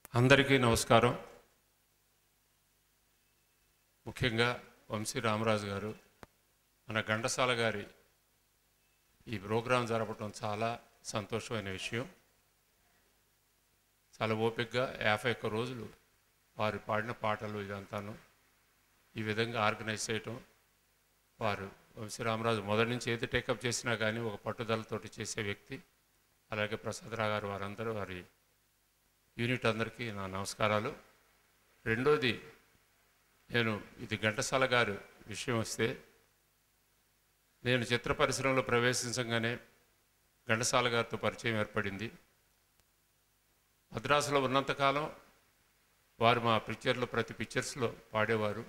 అందరికీ నమస్కారం ముఖ్యంగా వంశీ రామరాజు గారు మన ఘంటసాల గారి ఈ ప్రోగ్రాం జరపడం చాలా సంతోషమైన విషయం చాలా ఓపికగా యాభై ఒక్క రోజులు వారు పాడిన పాటలు ఇదంతాను ఈ విధంగా ఆర్గనైజ్ చేయటం వారు వంశీ రామరాజు మొదటి నుంచి ఏది టేకప్ చేసినా కానీ ఒక పట్టుదలతోటి చేసే వ్యక్తి అలాగే ప్రసాదరావు గారు వారందరూ వారి యూనిట్ అందరికీ నా నమస్కారాలు రెండోది నేను ఇది ఘంటసాల గారు విషయం వస్తే నేను చిత్ర పరిశ్రమలో ప్రవేశించగానే ఘంటసాల గారితో పరిచయం ఏర్పడింది మద్రాసులో ఉన్నంతకాలం వారు మా పిక్చర్లో ప్రతి పిక్చర్స్లో పాడేవారు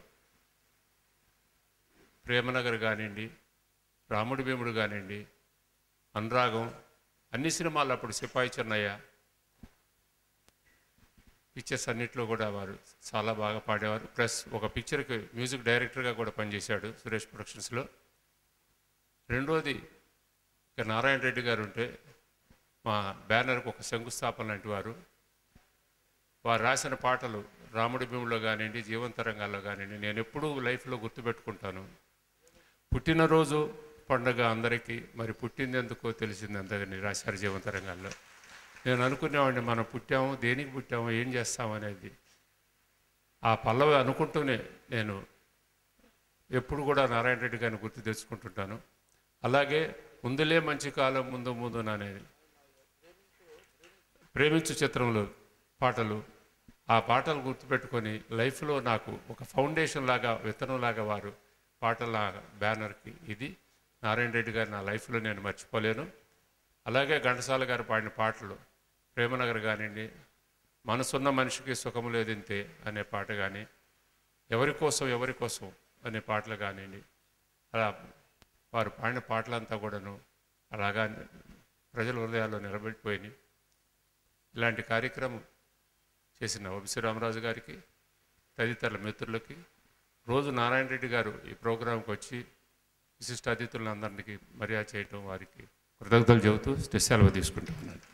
ప్రేమనగర్ కానివ్వండి రాముడి భీముడు కానివ్వండి అనురాగం అన్ని సినిమాలు అప్పుడు సిపాయి చెన్నయ్య పిక్చర్స్ అన్నిట్లో కూడా వారు చాలా బాగా పాడేవారు ప్లస్ ఒక పిక్చర్కి మ్యూజిక్ డైరెక్టర్గా కూడా పనిచేశాడు సురేష్ ప్రొడక్షన్స్లో రెండోది ఇక నారాయణ రెడ్డి గారు ఉంటే మా బ్యానర్కి ఒక శంకుస్థాపన లాంటి వారు వారు రాసిన పాటలు రాముడి భీములో కానివ్వండి జీవంతరంగాల్లో కానివ్వండి నేను ఎప్పుడూ లైఫ్లో గుర్తుపెట్టుకుంటాను పుట్టినరోజు పండగ అందరికీ మరి పుట్టింది ఎందుకో తెలిసింది అందరినీ రాశారు జీవంతరంగాల్లో నేను అనుకునేవాడిని మనం పుట్టాము దేనికి పుట్టాము ఏం చేస్తాము అనేది ఆ పల్లవి అనుకుంటూనే నేను ఎప్పుడు కూడా నారాయణ రెడ్డి గారిని గుర్తు తెచ్చుకుంటుంటాను అలాగే ముందులే మంచి కాలం ముందు ముందు అనేది ప్రేమించు చిత్రంలో పాటలు ఆ పాటలు గుర్తుపెట్టుకొని లైఫ్లో నాకు ఒక ఫౌండేషన్ లాగా విత్తనం లాగా వారు పాటల బ్యానర్కి ఇది నారాయణ రెడ్డి గారు నా లైఫ్లో నేను మర్చిపోలేను అలాగే ఘంటసాల గారు పాడిన పాటలు ప్రేమనగర్ కానివ్వండి మనసున్న మనిషికి సుఖం లేదింతే అనే పాట కానీ ఎవరి కోసం ఎవరి కోసం అనే పాటలు కానివ్వండి అలా వారు పాడిన పాటలంతా కూడాను అలాగా ప్రజల హృదయాల్లో నిలబెట్టిపోయినాయి ఇలాంటి కార్యక్రమం చేసిన వంశీ రామరాజు గారికి తదితరుల మిత్రులకి రోజు నారాయణ రెడ్డి గారు ఈ ప్రోగ్రాంకి వచ్చి విశిష్ట అతిథులందరికీ మర్యాద చేయటం వారికి కృతజ్ఞతలు చెబుతూ సెలవు తీసుకుంటున్నాను